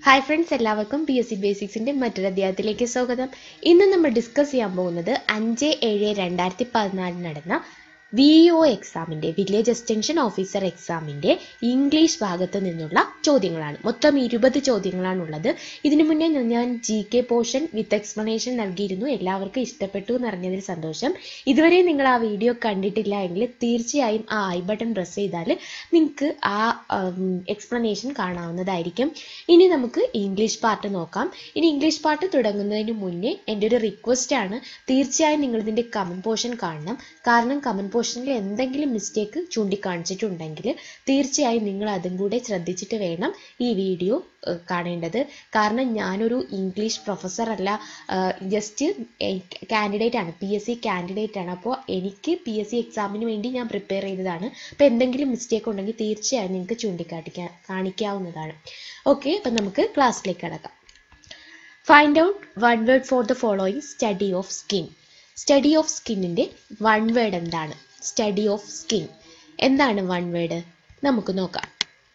Hi friends എല്ലാവർക്കും P S C ബേസിക്സിൻ്റെ മറ്റൊരു അധ്യായത്തിലേക്ക് സ്വാഗതം ഇന്ന് നമ്മൾ ഡിസ്കസ് ചെയ്യാൻ പോകുന്നത് അഞ്ച് ഏഴ് രണ്ടായിരത്തി പതിനാലിൽ നടന്ന വി ഒ എക്സാമിൻ്റെ വില്ലേജ് എക്സ്റ്റൻഷൻ ഓഫീസർ എക്സാമിൻ്റെ ഇംഗ്ലീഷ് ഭാഗത്ത് നിന്നുള്ള ചോദ്യങ്ങളാണ് മൊത്തം ഇരുപത് ചോദ്യങ്ങളാണുള്ളത് ഇതിനു മുന്നേ ഞാൻ G K portion with explanation നൽകിയിരുന്നു എല്ലാവർക്കും ഇഷ്ടപ്പെട്ടു എന്ന് അറിഞ്ഞതിൽ സന്തോഷം ഇതുവരെ നിങ്ങൾ ആ വീഡിയോ കണ്ടിട്ടില്ല എങ്കിൽ തീർച്ചയായും ആ ഐ ബട്ടൺ പ്രസ് ചെയ്താൽ നിങ്ങൾക്ക് ആ എക്സ്പ്ലനേഷൻ കാണാവുന്നതായിരിക്കും ഇനി നമുക്ക് ഇംഗ്ലീഷ് പാർട്ട് നോക്കാം ഇനി ഇംഗ്ലീഷ് പാർട്ട് തുടങ്ങുന്നതിന് മുന്നേ എൻ്റെ ഒരു റിക്വസ്റ്റ് ആണ് തീർച്ചയായും നിങ്ങൾ ഇതിൻ്റെ കമൻറ്റ് പോർഷൻ കാണണം കാരണം കമൻറ്റ് പോർഷനിൽ എന്തെങ്കിലും മിസ്റ്റേക്ക് ചൂണ്ടിക്കാണിച്ചിട്ടുണ്ടെങ്കിൽ തീർച്ചയായും നിങ്ങൾ അതും കൂടെ ശ്രദ്ധിച്ചിട്ട് വേണം ഈ വീഡിയോ കാണേണ്ടത് കാരണം ഞാനൊരു ഇംഗ്ലീഷ് പ്രൊഫസർ അല്ല ജസ്റ്റ് കാൻഡിഡേറ്റ് ആണ് പി എസ് സി കാൻഡിഡേറ്റ് ആണ് അപ്പോൾ എനിക്ക് പി എസ് സി എക്സാമിന് വേണ്ടി ഞാൻ പ്രിപ്പയർ ചെയ്തതാണ് അപ്പോൾ എന്തെങ്കിലും മിസ്റ്റേക്ക് ഉണ്ടെങ്കിൽ തീർച്ചയായും നിങ്ങൾക്ക് ചൂണ്ടിക്കാട്ടിക്കാൻ കാണിക്കാവുന്നതാണ് ഓക്കെ അപ്പം നമുക്ക് ക്ലാസ്സിലേക്ക് കടക്കാം find out one word for the following study of skin study of സ്കിന്നിൻ്റെ വൺ വേർഡ് എന്താണ് സ്റ്റഡി ഓഫ് സ്കിൻ എന്താണ് വൺ വേർഡ് നമുക്ക് നോക്കാം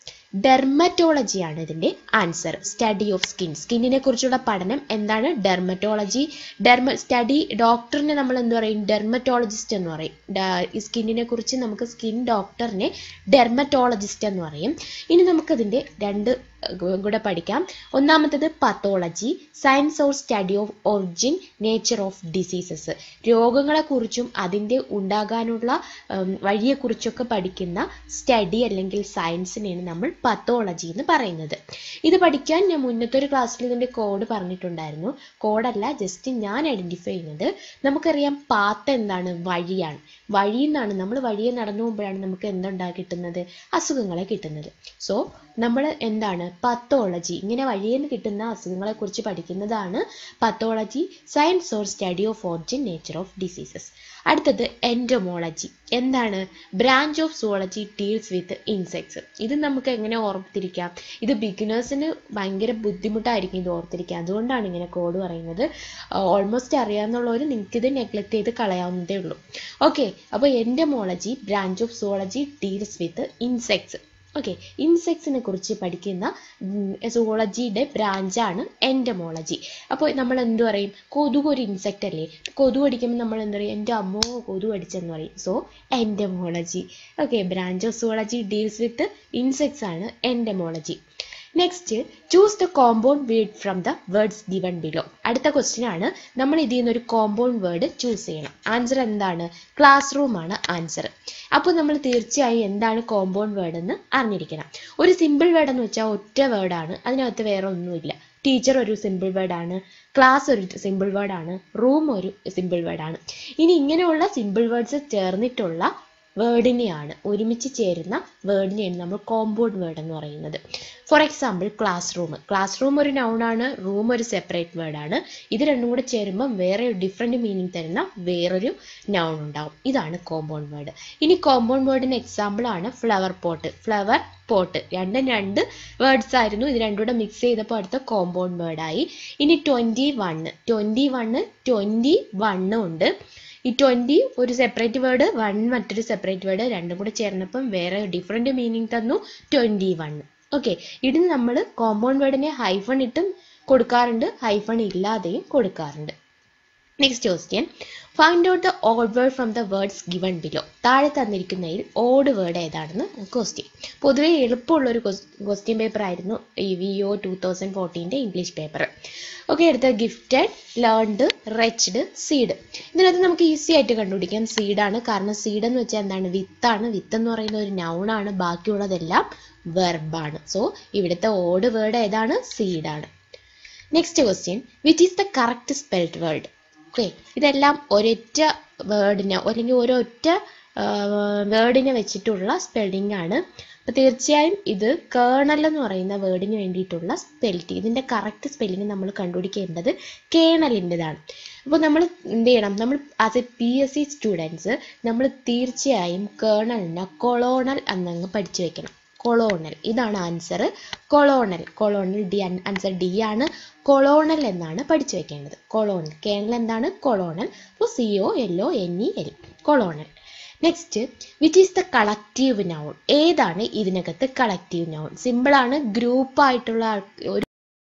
ഡെർമറ്റോളജി ആണ് ഇതിൻ്റെ ആൻസർ സ്റ്റഡി ഓഫ് സ്കിൻ സ്കിന്നിനെ കുറിച്ചുള്ള പഠനം എന്താണ് ഡെർമറ്റോളജി ഡെർമ സ്റ്റഡി ഡോക്ടറിനെ നമ്മൾ എന്ത് പറയും ഡെർമറ്റോളജിസ്റ്റ് എന്ന് പറയും ഈ സ്കിന്നിനെ കുറിച്ച് നമുക്ക് സ്കിൻ ഡോക്ടറിനെ ഡെർമറ്റോളജിസ്റ്റ് എന്ന് പറയും ഇനി നമുക്കതിൻ്റെ രണ്ട് കൂടെ പഠിക്കാം ഒന്നാമത്തത് pathology science or study of origin nature of diseases രോഗങ്ങളെക്കുറിച്ചും അതിൻ്റെ ഉണ്ടാകാനുള്ള വഴിയെക്കുറിച്ചൊക്കെ പഠിക്കുന്ന സ്റ്റഡി അല്ലെങ്കിൽ സയൻസിനെയാണ് നമ്മൾ പത്തോളജി എന്ന് പറയുന്നത് ഇത് പഠിക്കാൻ ഞാൻ മുന്നത്തെ ഒരു ക്ലാസ്സിൽ ഇതിൻ്റെ കോഡ് പറഞ്ഞിട്ടുണ്ടായിരുന്നു കോഡല്ല ജസ്റ്റ് ഞാൻ ഐഡൻറ്റിഫൈ ചെയ്യുന്നത് നമുക്കറിയാം പാത്ത് എന്താണ് വഴിയാണ് വഴിയിൽ നിന്നാണ് നമ്മൾ വഴിയെ നടന്നു പോകുമ്പോഴാണ് നമുക്ക് എന്തുണ്ടാ കിട്ടുന്നത് അസുഖങ്ങളെ കിട്ടുന്നത് സോ നമ്മൾ എന്താണ് പത്തോളജി ഇങ്ങനെ വഴിയിൽ നിന്ന് കിട്ടുന്ന അസുഖങ്ങളെക്കുറിച്ച് പഠിക്കുന്നതാണ് pathology science or study of origin nature of diseases അടുത്തത് എൻഡമോളജി എന്താണ് branch of zoology deals with insects ഇത് നമുക്ക് എങ്ങനെ ഓർത്തിരിക്കാം ഇത് ബിഗിനേഴ്സിന് ഭയങ്കര ബുദ്ധിമുട്ടായിരിക്കും ഇത് ഓർത്തിരിക്കുക അതുകൊണ്ടാണ് ഇങ്ങനെ കോഡ് പറയുന്നത് ഓൾമോസ്റ്റ് അറിയാവുന്നുള്ളവർ നിങ്ങൾക്കിത് നെഗ്ലക്ട് ചെയ്ത് കളയാവുന്നതേ ഉള്ളൂ ഓക്കെ അപ്പോൾ entomology branch of zoology deals with insects okay ഇൻസെക്ട്സിനെ കുറിച്ച് പഠിക്കുന്ന സുവോളജിയുടെ ബ്രാഞ്ചാണ് എൻഡമോളജി അപ്പോൾ നമ്മൾ എന്ത് പറയും കൊതുക് ഒരു ഇൻസെക്റ്റ് അല്ലേ കൊതുക് അടിക്കുമ്പോൾ നമ്മൾ എന്ത് പറയും എൻ്റെ അമ്മോ കൊതുക് അടിച്ചെന്ന് പറയും so entomology okay branch of zoology deals with insects ആണ് entomology next choose the compound word from the words given below അടുത്ത ക്വസ്റ്റ്യൻ ആണ് നമ്മൾ ഇതിൽ നിന്ന് ഒരു കോമ്പൗണ്ട് വേർഡ് ചൂസ് ചെയ്യണം ആൻസർ എന്താണ് ക്ലാസ് റൂം ആണ് ആൻസർ അപ്പോൾ നമ്മൾ തീർച്ചയായും എന്താണ് കോമ്പൗണ്ട് വേർഡ് എന്ന് അറിഞ്ഞിരിക്കണം ഒരു സിമ്പിൾ വേർഡ് എന്ന് വെച്ചാൽ ഒറ്റ വേർഡാണ് അതിനകത്ത് വേറെ ഒന്നുമില്ല ടീച്ചർ ഒരു സിമ്പിൾ വേർഡാണ് ക്ലാസ് ഒരു സിമ്പിൾ വേർഡാണ് റൂം ഒരു സിമ്പിൾ വേർഡാണ് ഇനി ഇങ്ങനെയുള്ള സിമ്പിൾ വേർഡ്സ് ചേർന്നിട്ടുള്ള വേർഡിനെയാണ് ഒരുമിച്ച് ചേരുന്ന വേർഡിനെയാണ് നമ്മൾ കോമ്പൗണ്ട് വേർഡ് എന്ന് പറയുന്നത് for example classroom classroom ഒരു നൗണാണ് റൂം ഒരു സെപ്പറേറ്റ് വേർഡാണ് ഇത് രണ്ടും കൂടെ ചേരുമ്പോൾ വേറെ ഡിഫറെൻറ്റ് മീനിങ് തരുന്ന വേറൊരു നൗൺ ഉണ്ടാവും ഇതാണ് കോമ്പൗണ്ട് വേർഡ് ഇനി കോമ്പൗണ്ട് വേർഡിന് എക്സാമ്പിൾ ആണ് ഫ്ലവർ പോട്ട് ഫ്ലവർ പോട്ട് രണ്ടും രണ്ട് വേർഡ്സ് ആയിരുന്നു ഇത് രണ്ടും കൂടെ മിക്സ് ചെയ്തപ്പോൾ അടുത്ത കോമ്പൗണ്ട് വേർഡായി ഇനി twenty one twenty one twenty വണ്ണും ഉണ്ട് ഈ ട്വൻറ്റി ഒരു സെപ്പറേറ്റ് വേർഡ് വൺ മറ്റൊരു സെപ്പറേറ്റ് വേർഡ് രണ്ടും കൂടെ ചേർന്നപ്പം വേറെ ഡിഫറെൻറ്റ് മീനിങ് തന്നു ട്വൻറ്റി വൺ ഓക്കെ ഇതിന് നമ്മൾ കോമ്പൗണ്ട് വേർഡിനെ ഹൈഫൺ ഇട്ടും കൊടുക്കാറുണ്ട് ഹൈഫൺ ഇല്ലാതെയും കൊടുക്കാറുണ്ട് next question find out the odd word from the words given below താഴെ തന്നിരിക്കുന്നതിൽ ഓഡ് വേർഡ് ഏതാണെന്ന് ക്വസ്റ്റ്യൻ പൊതുവേ എളുപ്പമുള്ള ഒരു ക്വസ്റ്റ്യൻ പേപ്പർ ആയിരുന്നു ഈ വി ഒ ടു തൗസൻഡ് ഫോർട്ടീൻ്റെ ഇംഗ്ലീഷ് പേപ്പർ ഓക്കെ അടുത്ത ഗിഫ്റ്റഡ് ലേൺഡ് റെച്ച്ഡ് സീഡ് ഇതിനകത്ത് നമുക്ക് ഈസി ആയിട്ട് കണ്ടുപിടിക്കാം സീഡാണ് കാരണം സീഡ് എന്ന് വെച്ചാൽ എന്താണ് വിത്താണ് വിത്ത് എന്ന് പറയുന്ന ഒരു നൗണാണ് ബാക്കിയുള്ളതെല്ലാം വെർബാണ് സോ ഇവിടുത്തെ ഓഡ് വേർഡ് ഏതാണ് സീഡാണ് next question which is the correct spelled word okay ഇതെല്ലാം ഒരൊറ്റ വേർഡിന് അല്ലെങ്കിൽ ഒരൊറ്റ വേർഡിനെ വെച്ചിട്ടുള്ള സ്പെല്ലിംഗ് ആണ് അപ്പോൾ തീർച്ചയായും ഇത് കേണൽ എന്ന് പറയുന്ന വേർഡിന് വേണ്ടിയിട്ടുള്ള സ്പെല്ലിംഗ് ഇതിൻ്റെ കറക്റ്റ് സ്പെല്ലിംഗ് നമ്മൾ കണ്ടുപിടിക്കേണ്ടത് കേണലിൻ്റെതാണ് അപ്പോൾ നമ്മൾ എന്ത് ചെയ്യണം നമ്മൾ as a P S C students നമ്മൾ തീർച്ചയായും കേണലിനെ കൊളോണൽ എന്നങ്ങ് പഠിച്ചു വെക്കണം കൊളോണൽ ഇതാണ് answer colonel colonel D answer D ആണ് കൊളോണൽ എന്നാണ് പഠിച്ചു വെക്കേണ്ടത് കൊളോണൽ കേണൽ എന്താണ് കൊളോണൽ അപ്പോൾ C O L O N E L colonel next which is the collective noun ഏതാണ് ഇതിനകത്ത് കളക്റ്റീവ് നൗൺ സിമ്പിളാണ് ഗ്രൂപ്പായിട്ടുള്ള ആൾ ഒരു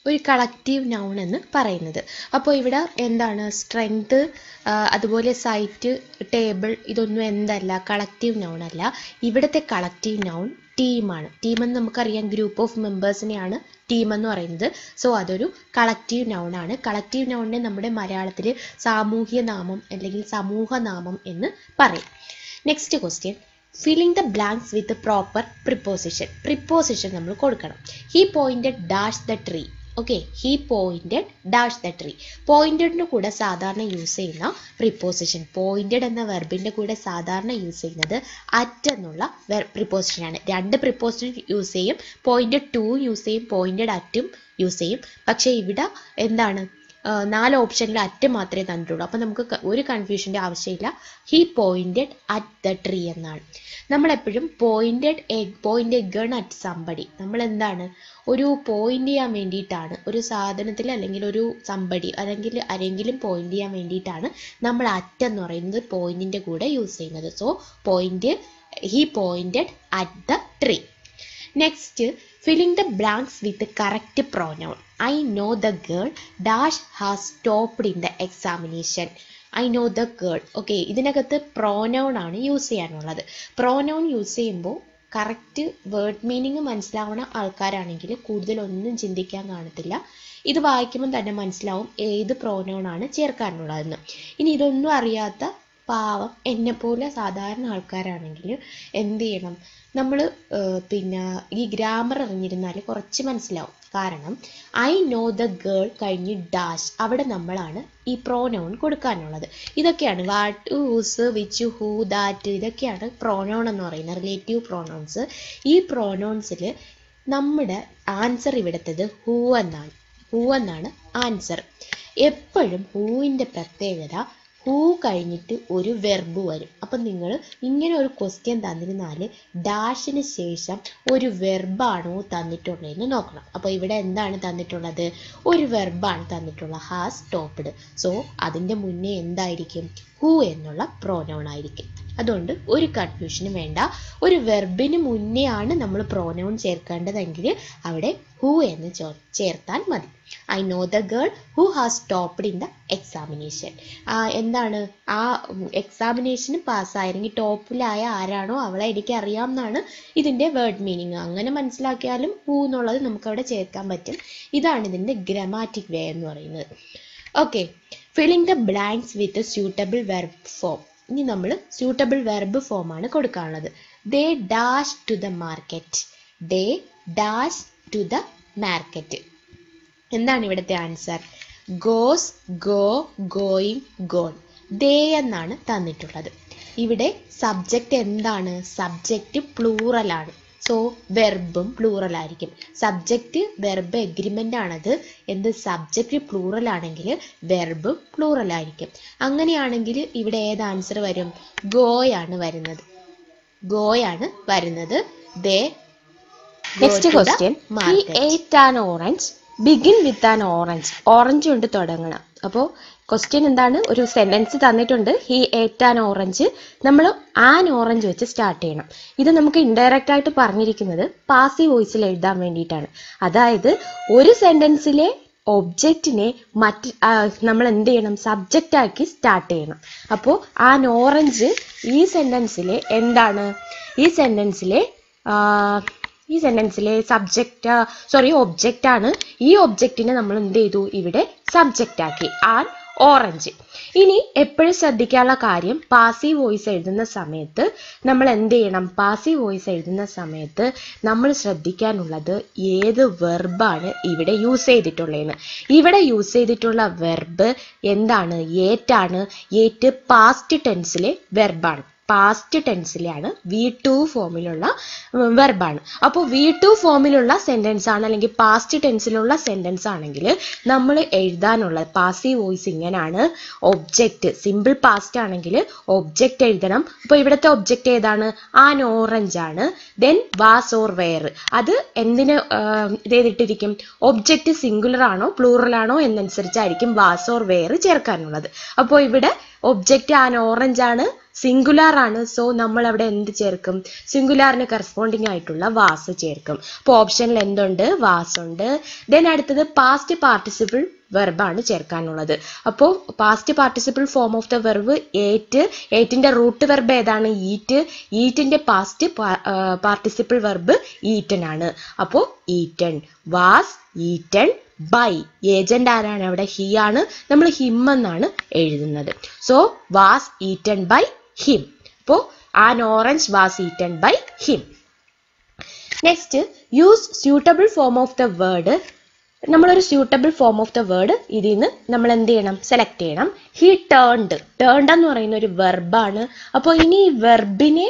ഒരു കളക്റ്റീവ് നൗൺ എന്ന് പറയുന്നത് അപ്പോൾ ഇവിടെ എന്താണ് സ്ട്രെങ്ത് അതുപോലെ സൈറ്റ് ടേബിൾ ഇതൊന്നും എന്തല്ല കളക്റ്റീവ് നൗൺ അല്ല ഇവിടുത്തെ കളക്റ്റീവ് നൗൺ ടീമാണ് ടീം എന്ന് നമുക്കറിയാം ഗ്രൂപ്പ് ഓഫ് മെമ്പേഴ്സിനെയാണ് ടീം എന്ന് പറയുന്നത് സോ അതൊരു കളക്റ്റീവ് നൗൺ ആണ് കളക്റ്റീവ് നൗണിനെ നമ്മുടെ മലയാളത്തിൽ സാമൂഹ്യ നാമം അല്ലെങ്കിൽ സമൂഹ നാമം എന്ന് പറയും next question filling the blanks with proper preposition preposition നമ്മൾ കൊടുക്കണം he pointed dash the tree okay he pointed dash the tree പോയിന്റഡിന് കൂടെ സാധാരണ യൂസ് ചെയ്യുന്ന പ്രിപ്പോസിഷൻ പോയിന്റഡ് എന്ന വെർബിൻ്റെ കൂടെ സാധാരണ യൂസ് ചെയ്യുന്നത് അറ്റ് എന്നുള്ള പ്രിപ്പോസിഷൻ ആണ് രണ്ട് പ്രിപ്പോസിഷൻ യൂസ് ചെയ്യും പോയിന്റഡ് ടു യൂസ് ചെയ്യും പോയിന്റഡ് അറ്റും യൂസ് ചെയ്യും പക്ഷേ ഇവിടെ എന്താണ് നാല് ഓപ്ഷനിൽ അറ്റ് മാത്രമേ തന്നിട്ടുള്ളൂ അപ്പോൾ നമുക്ക് ഒരു കൺഫ്യൂഷൻ്റെ ആവശ്യമില്ല he pointed at the tree എന്നാണ് നമ്മളെപ്പോഴും pointed a point a gun at somebody നമ്മൾ എന്താണ് ഒരു പോയിന്റ് ചെയ്യാൻ വേണ്ടിയിട്ടാണ് ഒരു സാധനത്തിൽ അല്ലെങ്കിൽ ഒരു സംബടി അല്ലെങ്കിൽ ആരെങ്കിലും പോയിന്റ് ചെയ്യാൻ വേണ്ടിയിട്ടാണ് നമ്മൾ അറ്റ് എന്ന് പറയുന്നത് പോയിന്റിൻ്റെ കൂടെ യൂസ് ചെയ്യുന്നത് so point he pointed at the tree next filling the blanks with correct pronoun I know the girl dash has stopped in the examination I know the girl okay ഇതിനകത്ത് pronoun ആണ് use ചെയ്യാനുള്ളത് pronoun use ചെയ്യുമ്പോൾ correct word meaning മനസ്സിലാവുന്ന ആൾക്കാരാണെങ്കിൽ കൂടുതലൊന്നും ചിന്തിക്കാൻ കാണത്തില്ല ഇത് വായിക്കുമ്പോൾ തന്നെ മനസ്സിലാവും ഏത് പ്രോനൗൺ ആണ് ചേർക്കാനുള്ളതെന്ന് ഇനി ഇതൊന്നും അറിയാത്ത പാവം എന്നെപ്പോലെ സാധാരണ ആൾക്കാരാണെങ്കിൽ എന്ത് ചെയ്യണം നമ്മൾ പിന്നെ ഈ ഗ്രാമർ അറിഞ്ഞിരുന്നാൽ കുറച്ച് മനസ്സിലാവും കാരണം ഐ നോ ദ ഗേൾ കഴിഞ്ഞ് ഡാഷ് അവിടെ നമ്മളാണ് ഈ പ്രോനൗൺ കൊടുക്കാനുള്ളത് ഇതൊക്കെയാണ് what whose which who that ഇതൊക്കെയാണ് പ്രോനൗൺ എന്ന് പറയുന്നത് റിലേറ്റീവ് പ്രോനൗൺസ് ഈ പ്രോനൗൺസിൽ നമ്മുടെ ആൻസർ ഇവിടുത്തത് ഹൂ എന്നാണ് ഹൂ എന്നാണ് ആൻസർ എപ്പോഴും ഹൂവിൻ്റെ പ്രത്യേകത ഹൂ കഴിഞ്ഞിട്ട് ഒരു വെർബ് വരും അപ്പം നിങ്ങൾ ഇങ്ങനെ ഒരു ക്വസ്റ്റ്യൻ തന്നിരുന്നാൽ ഡാഷിന് ശേഷം ഒരു വെർബാണോ തന്നിട്ടുള്ളതെന്ന് നോക്കണം അപ്പോൾ ഇവിടെ എന്താണ് തന്നിട്ടുള്ളത് ഒരു വെർബാണ് തന്നിട്ടുള്ളത് ഹാസ് സ്റ്റോപ്ഡ് സോ അതിൻ്റെ മുന്നേ എന്തായിരിക്കും ഹൂ എന്നുള്ള പ്രോനൗൺ ആയിരിക്കും അതുകൊണ്ട് ഒരു കൺഫ്യൂഷനും വേണ്ട ഒരു വെർബിന് മുന്നേ ആണ് നമ്മൾ പ്രോനൗൺ ചേർക്കേണ്ടതെങ്കിൽ അവിടെ ഹൂ എന്ന് ചേർത്താൽ മതി I know the girl who has topped in the examination എന്താണ് ആ എക്സാമിനേഷന് പാസ്സായിരുന്നെങ്കിൽ ടോപ്പിലായ ആരാണോ അവളെ എനിക്ക് അറിയാമെന്നാണ് ഇതിൻ്റെ വേർഡ് മീനിങ് അങ്ങനെ മനസ്സിലാക്കിയാലും ഹൂ എന്നുള്ളത് നമുക്കവിടെ ചേർക്കാൻ പറ്റും ഇതാണ് ഇതിൻ്റെ ഗ്രമാറ്റിക് വേ എന്ന് പറയുന്നത് okay filling the blanks with suitable verb form ഇനി നമ്മൾ സ്യൂട്ടബിൾ വെർബ് ഫോമാണ് കൊടുക്കാനുള്ളത് they dash to the market they dash to the market എന്താണ് ഇവിടുത്തെ answer goes go going gone they എന്നാണ് തന്നിട്ടുള്ളത് ഇവിടെ സബ്ജക്റ്റ് എന്താണ് സബ്ജക്റ്റ് പ്ലൂറലാണ് സോ വെർബും പ്ലൂറൽ ആയിരിക്കും സബ്ജക്റ്റ് വെർബ് എഗ്രിമെൻ്റ് ആണത് എന്ത് സബ്ജക്റ്റ് പ്ലൂറൽ ആണെങ്കിൽ വെർബ് പ്ലൂറൽ ആയിരിക്കും അങ്ങനെയാണെങ്കിൽ ഇവിടെ ഏത് ആൻസർ വരും ഗോയാണ് വരുന്നത് ഗോയാണ് വരുന്നത് they next question he ate an orange begin with an orange orange കൊണ്ട് തുടങ്ങണം അപ്പോൾ ക്വസ്റ്റ്യൻ എന്താണ് ഒരു സെന്റൻസ് തന്നിട്ടുണ്ട് ഹി ഏറ്റ് ആൻ ഓറഞ്ച് നമ്മൾ ആൻ ഓറഞ്ച് വെച്ച് സ്റ്റാർട്ട് ചെയ്യണം ഇത് നമുക്ക് ഇൻഡയറക്റ്റ് ആയിട്ട് പറഞ്ഞിരിക്കുന്നത് പാസീവ് വോയിസിൽ എഴുതാൻ വേണ്ടിയിട്ടാണ് അതായത് ഒരു സെന്റൻസിലെ ഒബ്ജക്റ്റിനെ മറ്റ് നമ്മൾ എന്ത് ചെയ്യണം സബ്ജക്റ്റ് ആക്കി സ്റ്റാർട്ട് ചെയ്യണം അപ്പോൾ ആൻ ഓറഞ്ച് ഈ സെന്റൻസിലെ എന്താണ് ഈ സെന്റൻസിലെ ഈ സെന്റൻസിലെ സബ്ജക്റ്റ് സോറി ഒബ്ജക്റ്റ് ആണ് ഈ ഒബ്ജക്റ്റിനെ നമ്മൾ എന്ത് ചെയ്തു ഇവിടെ സബ്ജക്റ്റ് ആക്കി ആൻ ഓറഞ്ച് ഇനി എപ്പോഴും ശ്രദ്ധിക്കാനുള്ള കാര്യം പാസീവ് വോയിസ് എഴുതുന്ന സമയത്ത് നമ്മൾ എന്ത് ചെയ്യണം പാസീവ് വോയിസ് എഴുതുന്ന സമയത്ത് നമ്മൾ ശ്രദ്ധിക്കാനുള്ളത് ഏത് വെർബാണ് ഇവിടെ യൂസ് ചെയ്തിട്ടുള്ളതെന്ന് ഇവിടെ യൂസ് ചെയ്തിട്ടുള്ള വെർബ് എന്താണ് ഏറ്റാണ് ഏറ്റ് പാസ്റ്റ് ടെൻസിലെ വെർബാണ് പാസ്റ്റ് ടെൻസിലാണ് വി ടു ഫോമിലുള്ള വെർബാണ് അപ്പോൾ വി ടു ഫോമിലുള്ള സെൻറ്റൻസ് ആണ് അല്ലെങ്കിൽ പാസ്റ്റ് ടെൻസിലുള്ള സെൻറ്റൻസ് ആണെങ്കിൽ നമ്മൾ എഴുതാനുള്ള പാസീവ് വോയിസ് ഇങ്ങനെയാണ് ഒബ്ജക്റ്റ് സിമ്പിൾ പാസ്റ്റ് ആണെങ്കിൽ ഒബ്ജക്റ്റ് എഴുതണം അപ്പോൾ ഇവിടുത്തെ ഒബ്ജക്റ്റ് ഏതാണ് ആൻ ഓറഞ്ച് ആണ് ദെൻ വാസ് ഓർ വെയർ അത് എന്തിന് ഇത് ചെയ്തിട്ടിരിക്കും ഒബ്ജക്റ്റ് സിംഗുലർ ആണോ പ്ലൂറൽ ആണോ എന്നനുസരിച്ചായിരിക്കും വാസ് ഓർ വെയർ ചേർക്കാനുള്ളത് അപ്പോൾ ഇവിടെ ഒബ്ജക്റ്റ് ആൻ ഓറഞ്ച് ആണ് സിംഗുലാർ ആണ് സോ നമ്മൾ അവിടെ എന്ത് ചേർക്കും സിംഗുലാറിന് കറസ്പോണ്ടിങ് ആയിട്ടുള്ള വാസ് ചേർക്കും അപ്പോൾ ഓപ്ഷനിൽ എന്തുണ്ട് വാസ് ഉണ്ട് ദെൻ അടുത്തത് പാസ്റ്റ് പാർട്ടിസിപ്പിൾ വെർബാണ് ചേർക്കാനുള്ളത് അപ്പോൾ past participle form of the verb ate ഏറ്റിന്റെ റൂട്ട് വെർബ് ഏതാണ് ഈറ്റ് ഈറ്റിന്റെ പാസ്റ്റ് പാർട്ടിസിപ്പിൾ വെർബ് ഈറ്റൻ ആണ് അപ്പോൾ eaten was eaten by agent ആരാണ് അവിടെ ഹി ആണ് നമ്മൾ ഹിം എന്നാണ് എഴുതുന്നത് so was eaten by him അപ്പോൾ an orange was eaten by him next use suitable form of the word നമ്മളൊരു suitable form of the word ഇതിൽ നിന്ന് നമ്മൾ എന്ത് ചെയ്യണം സെലക്ട് ചെയ്യണം ഹി ടേൺഡ് ടേൺഡ് എന്ന് പറയുന്ന ഒരു വെർബാണ് അപ്പോൾ ഇനി ഈ വെർബിനെ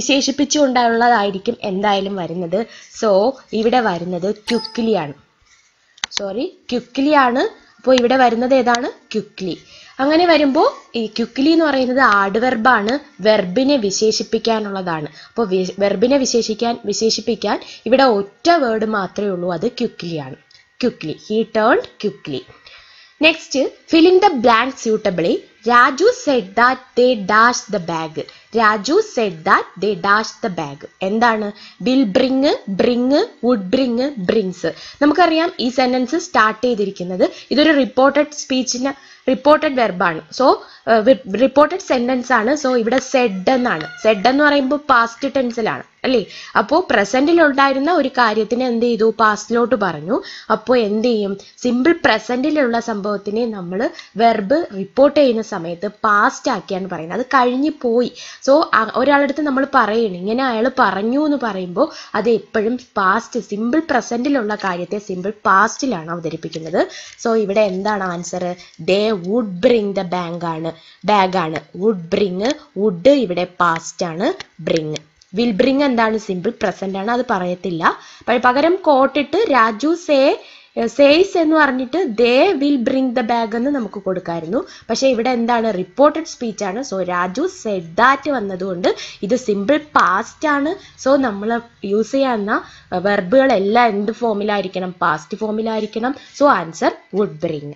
വിശേഷിപ്പിച്ചുകൊണ്ടുള്ളതായിരിക്കും എന്തായാലും വരുന്നത് സോ ഇവിടെ വരുന്നത് ക്യുക്ലിയാണ് സോറി ക്യുക്ലി ആണ് അപ്പോൾ ഇവിടെ വരുന്നത് ഏതാണ് ക്യുക്ലി അങ്ങനെ വരുമ്പോൾ ഈ ക്യുക്ലി എന്ന് പറയുന്നത് ആഡ് വെർബാണ് വെർബിനെ വിശേഷിപ്പിക്കാനുള്ളതാണ് അപ്പോൾ വെർബിനെ വിശേഷിക്കാൻ വിശേഷിപ്പിക്കാൻ ഇവിടെ ഒറ്റ വേർഡ് മാത്രമേ ഉള്ളൂ അത് ക്യുക്ലിയാണ് quickly he turned quickly next filling the blank suitably Raju said that they dash the bag Raju said that they dash the bag എന്താണ് will bring bring would bring brings നമുക്കറിയാം ഈ സെന്റൻസ് സ്റ്റാർട്ട് ചെയ്തിരിക്കുന്നത് ഇതൊരു റിപ്പോർട്ടഡ് സ്പീച്ചിന് റിപ്പോർട്ടഡ് വെർബാണ് so reported sentence ആണ് so ഇവിടെ said എന്നാണ് സെഡ് എന്ന് പറയുമ്പോൾ പാസ്റ്റ് ടെൻസിലാണ് അല്ലേ അപ്പോൾ പ്രസന്റിൽ ഉണ്ടായിരുന്ന ഒരു കാര്യത്തിന് എന്ത് ചെയ്തു പാസ്റ്റിലോട്ട് പറഞ്ഞു അപ്പോൾ എന്ത് ചെയ്യും സിമ്പിൾ പ്രസന്റിലുള്ള സംഭവത്തിനെ നമ്മൾ വെർബ് റിപ്പോർട്ട് ചെയ്യുന്ന സമയത്ത് പാസ്റ്റ് ആക്കിയാണ് പറയുന്നത് അത് കഴിഞ്ഞു പോയി സോ ഒരാളടുത്ത് നമ്മൾ പറയണം ഇങ്ങനെ അയാൾ പറഞ്ഞു എന്ന് പറയുമ്പോൾ അത് എപ്പോഴും പാസ്റ്റ് സിമ്പിൾ പ്രസന്റിലുള്ള കാര്യത്തെ സിമ്പിൾ പാസ്റ്റിലാണ് അവതരിപ്പിക്കുന്നത് സോ ഇവിടെ എന്താണ് answer they would bring the bank ആണ് ബാഗ് ആണ് വുഡ് ബ്രിങ് വുഡ് ഇവിടെ പാസ്റ്റ് ആണ് ബ്രിങ് വിൽ ബ്രിങ് എന്താണ് സിമ്പിൾ പ്രസന്റ് ആണ് അത് പറയത്തില്ല പ- പകരം കോട്ടിട്ട് രാജു സേ സേസ് എന്ന് പറഞ്ഞിട്ട് they will bring the bag എന്ന് നമുക്ക് കൊടുക്കായിരുന്നു പക്ഷേ ഇവിടെ എന്താണ് റിപ്പോർട്ടഡ് സ്പീച്ച് ആണ് സോ രാജു സെഡ് ദാറ്റ് വന്നതുകൊണ്ട് ഇത് സിമ്പിൾ പാസ്റ്റ് ആണ് സോ നമ്മൾ യൂസ് ചെയ്യാവുന്ന വെർബുകളെല്ലാം എന്ത് ഫോമിലായിരിക്കണം പാസ്റ്റ് ഫോമിലായിരിക്കണം so answer would bring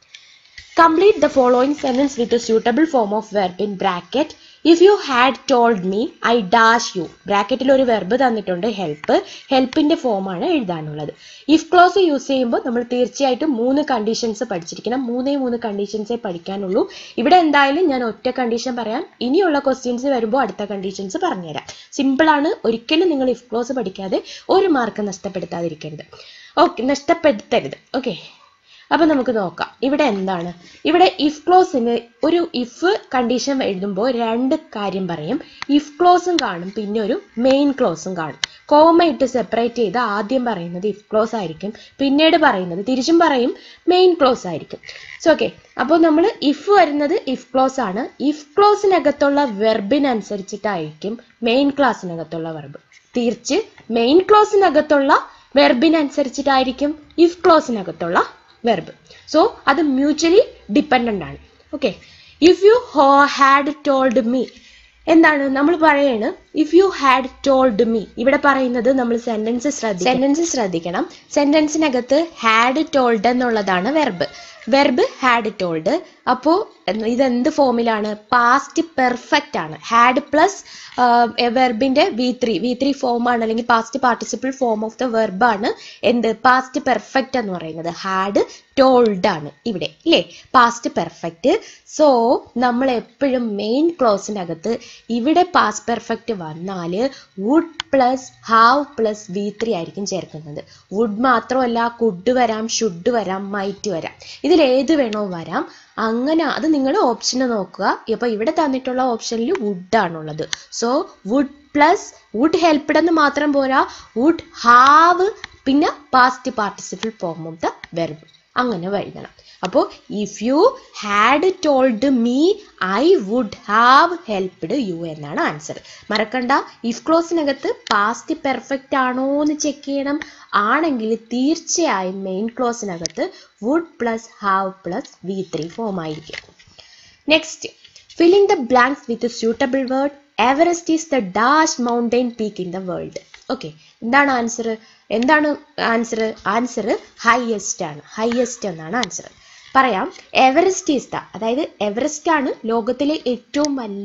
Complete the following sentence with a suitable form of verb in bracket. If you had told me, I dash you. ബ്രാക്കറ്റിൽ ഒരു വെർബ് തന്നിട്ടുണ്ട് ഹെൽപ്പ് ഹെൽപ്പിന്റെ ഫോമാണ് എഴുതാനുള്ളത് ഇഫ് ക്ലോസ് യൂസ് ചെയ്യുമ്പോൾ നമ്മൾ തീർച്ചയായിട്ടും മൂന്ന് കണ്ടീഷൻസ് പഠിച്ചിരിക്കണം മൂന്നേ മൂന്ന് കണ്ടീഷൻസേ പഠിക്കാനുള്ളൂ ഇവിടെ എന്തായാലും ഞാൻ ഒറ്റ കണ്ടീഷൻ പറയാം ഇനിയുള്ള ക്വസ്റ്റ്യൻസ് വരുമ്പോൾ അടുത്ത കണ്ടീഷൻസ് പറഞ്ഞുതരാം സിമ്പിൾ ആണ് ഒരിക്കലും നിങ്ങൾ ഇഫ് ക്ലോസ് പഠിക്കാതെ ഒരു മാർക്ക് നഷ്ടപ്പെടുത്താതിരിക്കരുത് ഓക്കെ നഷ്ടപ്പെടുത്തരുത് ഓക്കെ അപ്പൊ നമുക്ക് നോക്കാം ഇവിടെ എന്താണ് ഇവിടെ ഇഫ് ക്ലോസിന് ഒരു ഇഫ് കണ്ടീഷൻ എഴുതുമ്പോൾ രണ്ട് കാര്യം പറയും ഇഫ് ക്ലോസും കാണും പിന്നെ ഒരു മെയിൻ ക്ലോസും കാണും കോമ ഇട്ട് സെപ്പറേറ്റ് ചെയ്ത് ആദ്യം പറയുന്നത് ഇഫ് ക്ലോസ് ആയിരിക്കും പിന്നീട് പറയുന്നത് തിരിച്ചും പറയും മെയിൻ ക്ലോസ് ആയിരിക്കും സോ ഓക്കെ അപ്പോൾ നമ്മൾ ഇഫ് വരുന്നത് ഇഫ് ക്ലോസ് ആണ് ഇഫ് ക്ലോസിനകത്തുള്ള വെർബിനനുസരിച്ചിട്ടായിരിക്കും മെയിൻ ക്ലാസ്സിനകത്തുള്ള വെർബ് തിരിച്ച് മെയിൻ ക്ലോസിനകത്തുള്ള വെർബിനനുസരിച്ചിട്ടായിരിക്കും ഇഫ് ക്ലോസിനകത്തുള്ള വെർബ് സോ അത് മ്യൂച്വലി ഡിപ്പെൻഡൻ്റ് ആണ് okay if you had told me എന്താണ് നമ്മൾ പറയാണ് if you had told me ഇവിടെ പറയുന്നത് നമ്മൾ സെന്റൻസ് ശ്രദ്ധിക്കണം സെന്റൻസ് ശ്രദ്ധിക്കണം സെന്റൻസിനകത്ത് ഹാഡ് ടോൾഡ് എന്നുള്ളതാണ് വെർബ് വെർബ് ഹാഡ് ടോൾഡ് അപ്പോൾ ഇതെന്ത് ഫോമിലാണ് പാസ്റ്റ് പെർഫെക്റ്റ് ആണ് ഹാഡ് പ്ലസ് വെർബിന്റെ V three V three form ആണ് അല്ലെങ്കിൽ past participle form of the വെർബാണ് എന്ത് പാസ്റ്റ് പെർഫെക്റ്റ് എന്ന് പറയുന്നത് ഹാഡ് ടോൾഡ് ആണ് ഇവിടെ ഇല്ലേ പാസ്റ്റ് പെർഫെക്റ്റ് സോ നമ്മൾ എപ്പോഴും മെയിൻ ക്ലോസിനകത്ത് ഇവിടെ പാസ്റ്റ് പെർഫെക്റ്റ് വന്നാൽ would plus have plus V three ആയിരിക്കും ചേർക്കുന്നത് വുഡ് മാത്രമല്ല കുഡ് വരാം ഷുഡ് വരാം മൈറ്റ് വരാം ഇതിൽ ഏത് വേണോ വരാം അങ്ങനെ അത് നിങ്ങൾ ഓപ്ഷന് നോക്കുക അപ്പോൾ ഇവിടെ തന്നിട്ടുള്ള ഓപ്ഷനിൽ വുഡ് ആണുള്ളത് so would plus would helped എന്ന് മാത്രം പോരാ വുഡ് ഹാവ് പിന്നെ past participle form of the verb അങ്ങനെ എഴുതണം അപ്പോൾ if you had told me I would have helped you എന്നാണ് ആൻസർ മറക്കണ്ട ഇഫ് ക്ലോസിനകത്ത് പാസ്റ്റ് പെർഫെക്റ്റ് ആണോ എന്ന് ചെക്ക് ചെയ്യണം ആണെങ്കിൽ തീർച്ചയായും മെയിൻ ക്ലോസിനകത്ത് would plus have plus V three form ആയിരിക്കും next filling the blanks with suitable word Everest is the dash mountain peak in the world okay എന്താണ് ആൻസർ എന്താണ് ആൻസർ ആൻസർ ഹയസ്റ്റ് ആണ് ഹയസ്റ്റ് എന്നാണ് ആൻസർ പറയാം എവറസ്റ്റ് ഈസ് ദ അതായത് എവറസ്റ്റ് ആണ് ലോകത്തിലെ ഏറ്റവും വലിയ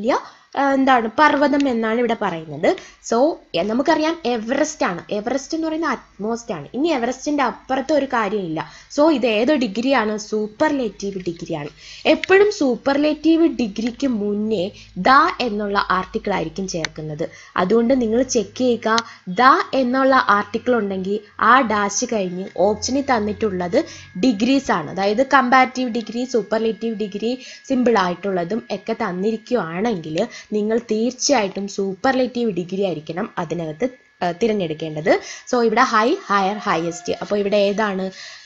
ആ, എന്താണ് പർവ്വതം എന്നാണ് ഇവിടെ പറയുന്നത് സോ നമുക്കറിയാം എവറസ്റ്റ് ആണ് എവറസ്റ്റ് എന്ന് പറയുന്നത് അറ്റ്മോസ്റ്റ് ആണ് ഇനി എവറസ്റ്റിന്റെ അപ്പുറത്തെ ഒരു കാര്യമില്ല സോ ഇത് ഏത് ഡിഗ്രിയാണ് സൂപ്പർലേറ്റീവ് ഡിഗ്രിയാണ് എപ്പോഴും സൂപ്പർലേറ്റീവ് ഡിഗ്രിക്ക് മുന്നേ ദ എന്നുള്ള ആർട്ടിക്കിൾ ആയിരിക്കും ചേർക്കുന്നത് അതുകൊണ്ട് നിങ്ങൾ ചെക്ക് ചെയ്യുക ദ എന്നുള്ള ആർട്ടിക്കിൾ ഉണ്ടെങ്കിൽ ആ ഡാഷ് കഴിഞ്ഞ് ഓപ്ഷനിൽ തന്നിട്ടുള്ളത് ഡിഗ്രീസ് ആണ് അതായത് comparative degree superlative degree simple ആയിട്ടുള്ളതും ഒക്കെ തന്നിരിക്കുകയാണെങ്കിൽ നിങ്ങൾ തീർച്ചയായിട്ടും സൂപ്പർലേറ്റീവ് ഡിഗ്രി ആയിരിക്കണം അതിനകത്ത് ആ, തിരഞ്ഞെടുക്കേണ്ടത് സോ ഇവിടെ ഹൈ ഹയർ ഹയസ്റ്റ് അപ്പോൾ ഇവിടെ ഏതാണ്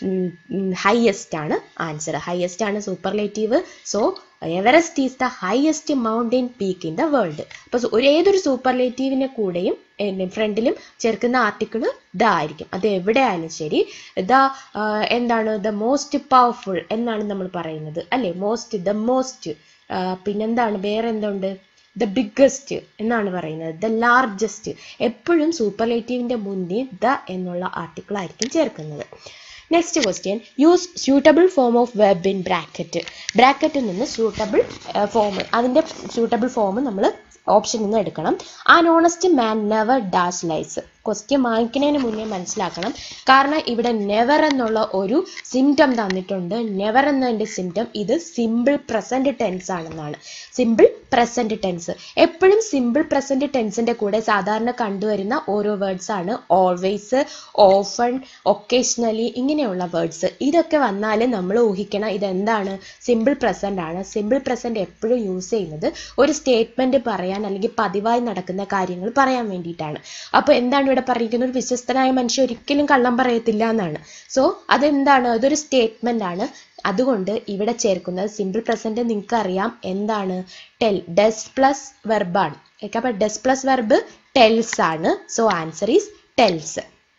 ഹയസ്റ്റ് ആണ് ആൻസർ ഹയസ്റ്റ് ആണ് superlative so Everest is the highest mountain peak in the world അപ്പോൾ ഒരു ഏതൊരു സൂപ്പർലേറ്റീവിനെ കൂടെയും ഫ്രണ്ടിലും ചേർക്കുന്ന ആർട്ടിക്കിൾ ദ ആയിരിക്കും അത് എവിടെ ആയാലും ശരി ദ എന്താണ് ദ മോസ്റ്റ് പവർഫുൾ എന്നാണ് നമ്മൾ പറയുന്നത് അല്ലേ മോസ്റ്റ് ദ മോസ്റ്റ് പിന്നെന്താണ് വേറെ എന്തുണ്ട് ദ ബിഗ്ഗസ്റ്റ് എന്നാണ് പറയുന്നത് ദ ലാർജസ്റ്റ് എപ്പോഴും സൂപ്പർലേറ്റീവിന്റെ മുന്നേ ദ എന്നുള്ള ആർട്ടിക്കിൾ ആയിരിക്കും ചേർക്കുന്നത് next question use suitable form of verb in bracket ബ്രാക്കറ്റിൽ നിന്ന് സ്യൂട്ടബിൾ ഫോം അതിൻ്റെ സ്യൂട്ടബിൾ ഫോം നമ്മൾ ഓപ്ഷനിൽ നിന്ന് എടുക്കണം an honest man never does lies question വാങ്ങിക്കുന്നതിന് മുന്നേ മനസ്സിലാക്കണം കാരണം ഇവിടെ നെവർ എന്നുള്ള ഒരു സിംറ്റം തന്നിട്ടുണ്ട് നെവർ എന്നതിൻ്റെ സിംറ്റം ഇത് സിമ്പിൾ പ്രസന്റ് ടെൻസ് ആണെന്നാണ് സിമ്പിൾ പ്രസന്റ് ടെൻസ് എപ്പോഴും സിമ്പിൾ പ്രസന്റ് ടെൻസിന്റെ കൂടെ സാധാരണ കണ്ടുവരുന്ന ഓരോ വേർഡ്സ് ആണ് ഓൾവേസ് ഓഫൺ ഒക്കേഷണലി ഇങ്ങനെയുള്ള വേർഡ്സ് ഇതൊക്കെ വന്നാൽ നമ്മൾ ഊഹിക്കണം ഇതെന്താണ് സിമ്പിൾ പ്രസന്റ് ആണ് സിമ്പിൾ പ്രസന്റ് എപ്പോഴും യൂസ് ചെയ്യുന്നത് ഒരു സ്റ്റേറ്റ്മെന്റ് പറയാൻ അല്ലെങ്കിൽ പതിവായി നടക്കുന്ന കാര്യങ്ങൾ പറയാൻ വേണ്ടിയിട്ടാണ് അപ്പോൾ എന്താണ് ഇവിടെ പറഞ്ഞിരിക്കുന്നത് ഒരു വിശ്വസ്തനായ മനുഷ്യൻ ഒരിക്കലും കള്ളം പറയത്തില്ല എന്നാണ് സോ അതെന്താണ് അതൊരു സ്റ്റേറ്റ്മെന്റ് ആണ് അതുകൊണ്ട് ഇവിടെ ചേർക്കുന്നത് സിമ്പിൾ പ്രസന്റ് നിങ്ങൾക്ക് അറിയാം എന്താണ് ടെൽ ഡെസ് പ്ലസ് വെർബാണ് ഓക്കെ അപ്പോൾ ഡെസ് പ്ലസ് വെർബ് ടെൽസ് ആണ് so answer is tells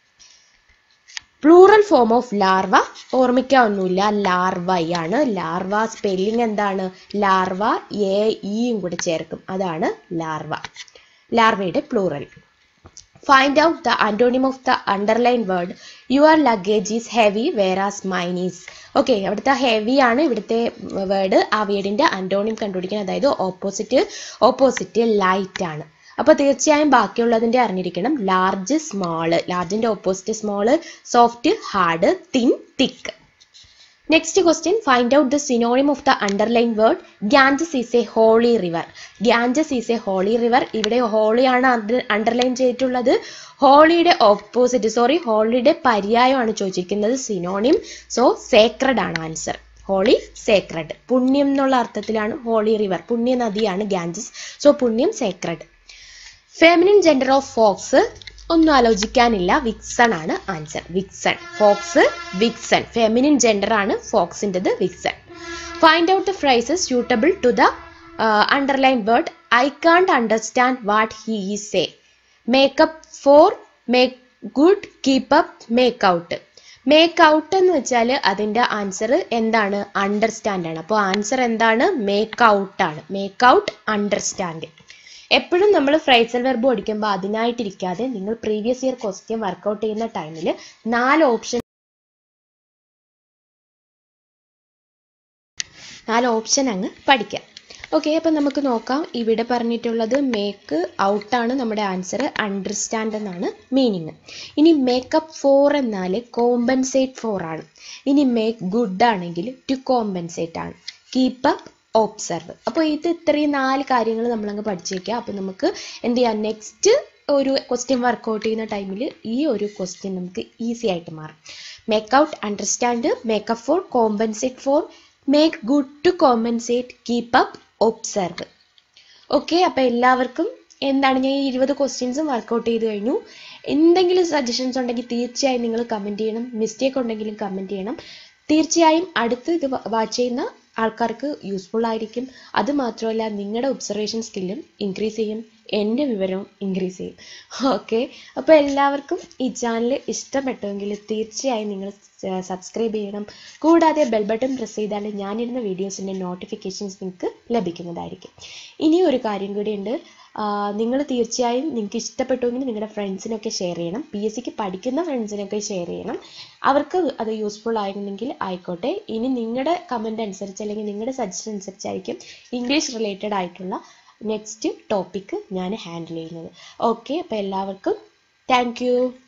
plural form of larva ഓർമ്മിക്കാവുന്നില്ല ലാർവയാണ് ലാർവ സ്പെല്ലിംഗ് എന്താണ് ലാർവ എ ഇയും കൂടെ ചേർക്കും അതാണ് ലാർവ ലാർവയുടെ plural find out the antonym of the underline word your luggage is heavy whereas mine is okay അവിടുത്തെ ഹെവി ആണ് ഇവിടുത്തെ വേർഡ് ആ വേർഡിന്റെ അന്റോണിം കണ്ടുപിടിക്കാൻ അതായത് ഓപ്പോസിറ്റ് ഓപ്പോസിറ്റ് ലൈറ്റ് ആണ് അപ്പോൾ തീർച്ചയായും ബാക്കിയുള്ളതിന്റെ അറിഞ്ഞിരിക്കണം ലാർജ് സ്മോള് ലാർജിന്റെ opposite small soft hard thin thick next question find out the synonym of the underline word Ganges is a holy river Ganges is a holy river ഇവിടെ ഹോളി ആണ് അണ്ടർലൈൻ ചെയ്തിട്ടുള്ളത് ഹോളിയുടെ ഓപ്പോസിറ്റ് സോറി ഹോളിയുടെ പര്യായമാണ് ചോദിച്ചിരിക്കുന്നത് സിനോണിം സോ സേക്രഡ് ആണ് answer holy sacred പുണ്യം എന്നുള്ള അർത്ഥത്തിലാണ് ഹോളി റിവർ പുണ്യ നദിയാണ് ഗാഞ്ചസ് സോ പുണ്യം sacred feminine gender of fox ഒന്നും ആലോചിക്കാനില്ല വിക്സൺ ആണ് answer vixen fox vixen feminine gender ആണ് ഫോക്സിൻ്റെത് vixen find out the phrases suitable to the underline word I can't understand what he ഈ say make up for make good keep up make out make out എന്ന് വെച്ചാൽ അതിൻ്റെ answer എന്താണ് understand ആണ് അപ്പോൾ answer എന്താണ് മേക്ക് ഔട്ട് ആണ് make out understand എപ്പോഴും നമ്മൾ ഫ്രൈസൽ വെർബ് പഠിക്കുമ്പോൾ അതിനായിട്ടിരിക്കാതെ നിങ്ങൾ പ്രീവിയസ് ഇയർ ക്വസ്റ്റ്യൻ വർക്കൗട്ട് ചെയ്യുന്ന ടൈമിൽ നാല് ഓപ്ഷൻ നാല് ഓപ്ഷൻ അങ്ങ് പഠിക്കാം ഓക്കെ അപ്പം നമുക്ക് നോക്കാം ഇവിടെ പറഞ്ഞിട്ടുള്ളത് മേക്ക് ഔട്ടാണ് നമ്മുടെ ആൻസർ അണ്ടർസ്റ്റാൻഡ് എന്നാണ് മീനിങ് ഇനി മേക്കപ്പ് ഫോർ എന്നാൽ കോമ്പൻസേറ്റ് ഫോർ ആണ് ഇനി മേക്ക് ഗുഡ് ആണെങ്കിൽ ടു കോമ്പൻസേറ്റ് ആണ് കീപ്പ് അപ്പ് ഒബ്സർവ് അപ്പോൾ ഇത് ഇത്രയും നാല് കാര്യങ്ങൾ നമ്മളങ്ങ് പഠിച്ചേക്കുക അപ്പോൾ നമുക്ക് എന്ത് ചെയ്യാം നെക്സ്റ്റ് ഒരു ക്വസ്റ്റ്യൻ വർക്കൗട്ട് ചെയ്യുന്ന ടൈമിൽ ഈ ഒരു ക്വസ്റ്റ്യൻ നമുക്ക് ഈസി ആയിട്ട് മാറും make out understand make up for compensate for make good to compensate keep up observe okay അപ്പോൾ എല്ലാവർക്കും എന്താണ് ഞാൻ ഈ ഇരുപത് ക്വസ്റ്റ്യൻസും വർക്കൗട്ട് ചെയ്ത് കഴിഞ്ഞു എന്തെങ്കിലും സജഷൻസ് ഉണ്ടെങ്കിൽ തീർച്ചയായും നിങ്ങൾ കമൻറ്റ് ചെയ്യണം മിസ്റ്റേക്ക് ഉണ്ടെങ്കിലും കമൻറ്റ് ചെയ്യണം തീർച്ചയായും അടുത്ത് ഇത് വാച്ച് ചെയ്യുന്ന ആൾക്കാർക്ക് യൂസ്ഫുൾ ആയിരിക്കും അത് മാത്രമല്ല നിങ്ങളുടെ ഒബ്സർവേഷൻ സ്കില്ലും ഇൻക്രീസ് ചെയ്യും എൻ്റെ വിവരവും ഇൻക്രീസ് ചെയ്യും ഓക്കെ അപ്പോൾ എല്ലാവർക്കും ഈ ചാനൽ ഇഷ്ടപ്പെട്ടുവെങ്കിൽ തീർച്ചയായും നിങ്ങൾ സബ്സ്ക്രൈബ് ചെയ്യണം കൂടാതെ ബെൽ ബട്ടൺ പ്രസ് ചെയ്താൽ ഞാനിടുന്ന വീഡിയോസിൻ്റെ നോട്ടിഫിക്കേഷൻസ് നിങ്ങൾക്ക് ലഭിക്കുന്നതായിരിക്കും ഇനി ഒരു കാര്യം കൂടിയുണ്ട് നിങ്ങൾ തീർച്ചയായും നിങ്ങൾക്ക് ഇഷ്ടപ്പെട്ടുവെങ്കിൽ നിങ്ങളുടെ ഫ്രണ്ട്സിനൊക്കെ ഷെയർ ചെയ്യണം പി എസ് സിക്ക് പഠിക്കുന്ന ഫ്രണ്ട്സിനൊക്കെ ഷെയർ ചെയ്യണം അവർക്ക് അത് യൂസ്ഫുൾ ആയിരുന്നെങ്കിൽ ആയിക്കോട്ടെ ഇനി നിങ്ങളുടെ കമൻറ്റ് അനുസരിച്ച് അല്ലെങ്കിൽ നിങ്ങളുടെ സജഷൻ അനുസരിച്ചായിരിക്കും ഇംഗ്ലീഷ് റിലേറ്റഡ് ആയിട്ടുള്ള നെക്സ്റ്റ് ടോപ്പിക്ക് ഞാൻ ഹാൻഡിൽ ചെയ്യുന്നത് ഓക്കെ അപ്പോൾ എല്ലാവർക്കും താങ്ക് യു